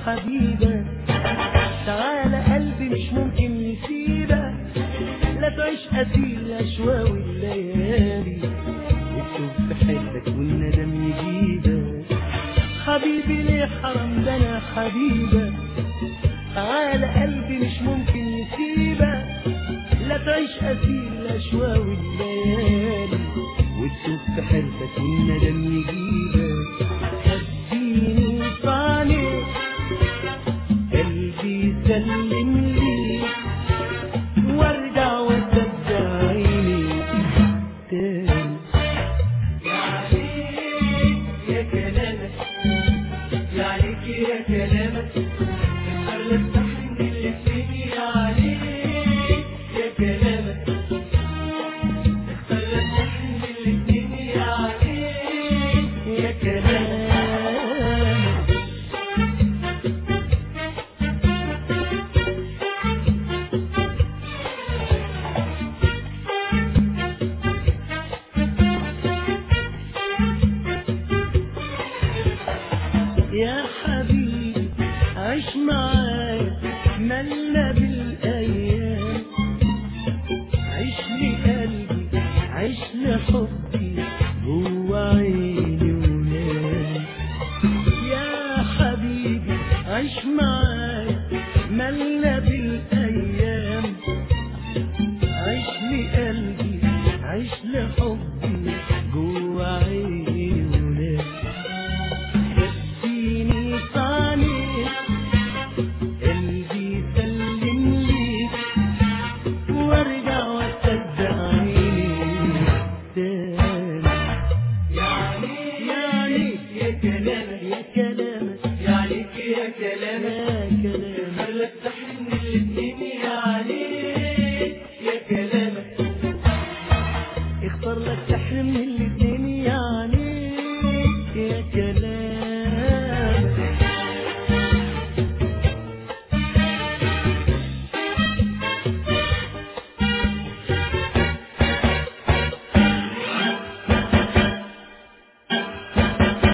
حبيبة تعالى قلبي مش ممكن نسيبك لا تعيش أسير الأشواق والليالي واكتب في حبك والندم يجيبك حبيبي ليه حرام ده أنا حبيبة تعالى قلبي مش ممكن نسيبك لا تعيش أسير الأشواق والليالي وتشوف في حربك والندم يجيبك هديني طالع قلبي سلم لي وارجع واصدق عيني تاني يا كلامك يا عليك يا كلامك خلت تحن اللي فيني عليك يا كلامك خلت تحن اللي فيني عليك يا كلام يا حبيبي عيش معايا ملنا بالايام عيش لي قلبي عيش لي حبي جوا عيني ونام يا حبيبي عيش معايا ملنا بالايام عيش لي قلبي عيش لي حبي جوا عيني ونام اديني طالع قلبي سلم ليك وارجع واصدق عيني تاني يا عليك يا عليك يا كلامك يا كلامك يا عليك يا كلامك يا كلامك خلت تحن اللي فيني عليك يا كلامك اختار لك تحرم من الاتنين يعني